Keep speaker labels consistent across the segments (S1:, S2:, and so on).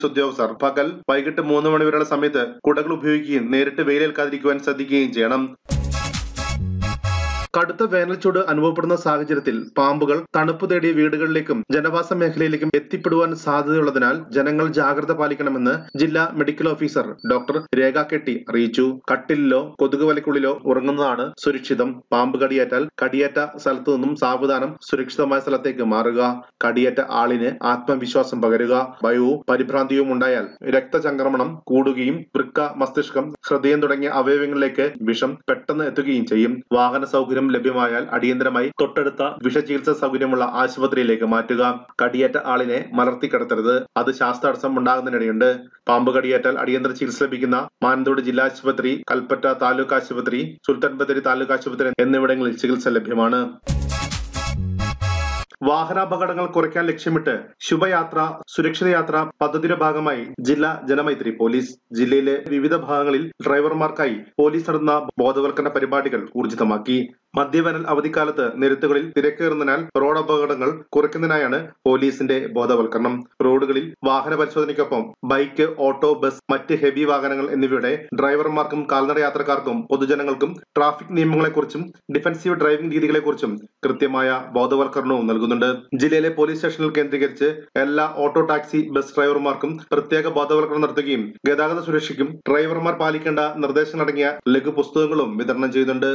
S1: ഉദ്യോഗസ്ഥർ പകൽ വൈകിട്ട് മൂന്ന് മണി വരെയുള്ള സമയത്ത് കുടകൾ ഉപയോഗിക്കുകയും നേരിട്ട് വെയിലേൽക്കാതിരിക്കുവാൻ ശ്രദ്ധിക്കുകയും ചെയ്യണം കടുത്ത വേനൽച്ചൂട് അനുഭവപ്പെടുന്ന സാഹചര്യത്തിൽ പാമ്പുകൾ തണുപ്പ് തേടിയ വീടുകളിലേക്കും ജനവാസ മേഖലയിലേക്കും എത്തിപ്പെടുവാൻ സാധ്യതയുള്ളതിനാൽ ജനങ്ങൾ ജാഗ്രത പാലിക്കണമെന്ന് ജില്ലാ മെഡിക്കൽ ഓഫീസർ ഡോക്ടർ രേഖ കെട്ടി അറിയിച്ചു കട്ടിലിലോ കൊതുക് വലയ്ക്കുള്ളിലോ ഉറങ്ങുന്നതാണ് സുരക്ഷിതം പാമ്പ് കടിയേറ്റാൽ കടിയേറ്റ സ്ഥലത്തു നിന്നും സാവധാനം സുരക്ഷിതമായ സ്ഥലത്തേക്ക് മാറുക കടിയേറ്റ ആളിന് ആത്മവിശ്വാസം പകരുക ഭയവും പരിഭ്രാന്തിയും ഉണ്ടായാൽ രക്തചംക്രമണം കൂടുകയും വൃക്ക മസ്തിഷ്കം ഹൃദയം തുടങ്ങിയ അവയവങ്ങളിലേക്ക് വിഷം പെട്ടെന്ന് എത്തുകയും ചെയ്യും വാഹന സൗകര്യം ലഭ്യമായാൽ അടിയന്തരമായി തൊട്ടടുത്ത വിഷചികിത്സാ സൗകര്യമുള്ള ആശുപത്രിയിലേക്ക് മാറ്റുക കടിയേറ്റ ആളിനെ മലർത്തി കിടത്തരുത് അത് ശ്വാസതടസ്സം ഉണ്ടാകുന്നതിനിടയുണ്ട് പാമ്പ് കടിയേറ്റാൽ അടിയന്തര ചികിത്സ ലഭിക്കുന്ന മാനന്തവാടി ജില്ലാ ആശുപത്രി കൽപ്പറ്റ താലൂക്ക് ആശുപത്രി സുൽത്താൻ ബത്തേരി താലൂക്ക് ആശുപത്രി എന്നിവിടങ്ങളിൽ ചികിത്സ ലഭ്യമാണ് വാഹനാപകടങ്ങൾ കുറയ്ക്കാൻ ലക്ഷ്യമിട്ട് ശുഭയാത്ര സുരക്ഷിത യാത്ര പദ്ധതിയുടെ ഭാഗമായി ജില്ലാ ജനമൈത്രി പോലീസ് ജില്ലയിലെ വിവിധ ഭാഗങ്ങളിൽ ഡ്രൈവർമാർക്കായി പോലീസ് നടത്തുന്ന ബോധവൽക്കരണ പരിപാടികൾ ഊർജിതമാക്കി മധ്യവേനൽ അവധിക്കാലത്ത് നിരത്തുകളിൽ തിരക്കേറുന്നതിനാൽ റോഡ് അപകടങ്ങൾ കുറയ്ക്കുന്നതിനായാണ് പോലീസിന്റെ ബോധവൽക്കരണം റോഡുകളിൽ വാഹന പരിശോധനയ്ക്കൊപ്പം ബൈക്ക് ഓട്ടോ ബസ് മറ്റ് ഹെവി വാഹനങ്ങൾ എന്നിവയുടെ ഡ്രൈവർമാർക്കും കാൽനട യാത്രക്കാർക്കും പൊതുജനങ്ങൾക്കും ട്രാഫിക് നിയമങ്ങളെക്കുറിച്ചും ഡിഫൻസീവ് ഡ്രൈവിംഗ് രീതികളെക്കുറിച്ചും കൃത്യമായ ബോധവൽക്കരണവും നൽകുന്നുണ്ട് ജില്ലയിലെ പോലീസ് സ്റ്റേഷനുകൾ കേന്ദ്രീകരിച്ച് എല്ലാ ഓട്ടോ ടാക്സി ബസ് ഡ്രൈവർമാർക്കും പ്രത്യേക ബോധവൽക്കരണം നടത്തുകയും ഗതാഗത സുരക്ഷയ്ക്കും ഡ്രൈവർമാർ പാലിക്കേണ്ട നിർദ്ദേശങ്ങളടങ്ങിയ ലഘു പുസ്തകങ്ങളും വിതരണം ചെയ്യുന്നുണ്ട്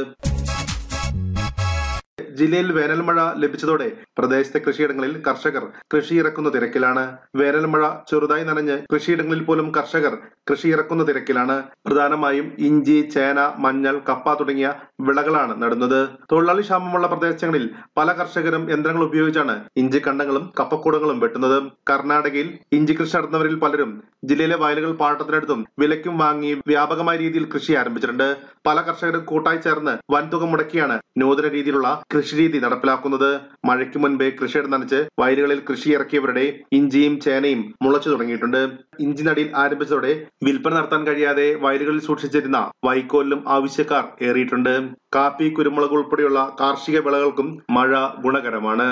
S1: ജില്ലയിൽ വേനൽ മഴ ലഭിച്ചതോടെ പ്രദേശത്തെ കൃഷിയിടങ്ങളിൽ കർഷകർ കൃഷി ഇറക്കുന്ന തിരക്കിലാണ് വേനൽ മഴ ചെറുതായി നനഞ്ഞ് കൃഷിയിടങ്ങളിൽ പോലും കർഷകർ കൃഷി ഇറക്കുന്ന തിരക്കിലാണ് പ്രധാനമായും ഇഞ്ചി ചേന മഞ്ഞൾ കപ്പ തുടങ്ങിയ വിളകളാണ് നടുന്നത് തൊഴിലാളി ക്ഷാമമുള്ള പ്രദേശങ്ങളിൽ പല കർഷകരും യന്ത്രങ്ങൾ ഉപയോഗിച്ചാണ് ഇഞ്ചി കണ്ടങ്ങളും കപ്പക്കൂടങ്ങളും വെട്ടുന്നത് കർണാടകയിൽ ഇഞ്ചി കൃഷി നടത്തുന്നവരിൽ പലരും ജില്ലയിലെ വയലുകൾ പാട്ടത്തിനടുത്തും വിലയ്ക്കും വാങ്ങി വ്യാപകമായ രീതിയിൽ കൃഷി ആരംഭിച്ചിട്ടുണ്ട് പല കർഷകരും കൂട്ടായി ചേർന്ന് വൻതുക മുടക്കിയാണ് നൂതന രീതിയിലുള്ള കൃഷിരീതി നടപ്പിലാക്കുന്നത് മഴയ്ക്ക് മുൻപേ കൃഷിയിടം നനച്ച് വയലുകളിൽ കൃഷി ഇറക്കിയവരുടെ ഇഞ്ചിയും ചേനയും മുളച്ചു തുടങ്ങിയിട്ടുണ്ട് ഇഞ്ചി നടിയിൽ ആരംഭിച്ചതോടെ വിൽപ്പന നടത്താൻ കഴിയാതെ വയലുകളിൽ സൂക്ഷിച്ചിരുന്ന വൈക്കോലിലും ആവശ്യക്കാർ ഏറിയിട്ടുണ്ട് കാപ്പി കുരുമുളക് ഉൾപ്പെടെയുള്ള കാർഷിക വിളകൾക്കും മഴ ഗുണകരമാണ്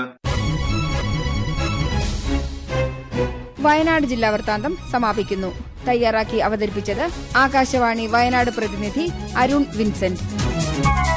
S2: വയനാട് ജില്ലാ വൃത്താന്തം സമാപിക്കുന്നു തയ്യാറാക്കി അവതരിപ്പിച്ചത് ആകാശവാണി വയനാട് പ്രതിനിധി അരുൺ വിൻസെന്റ്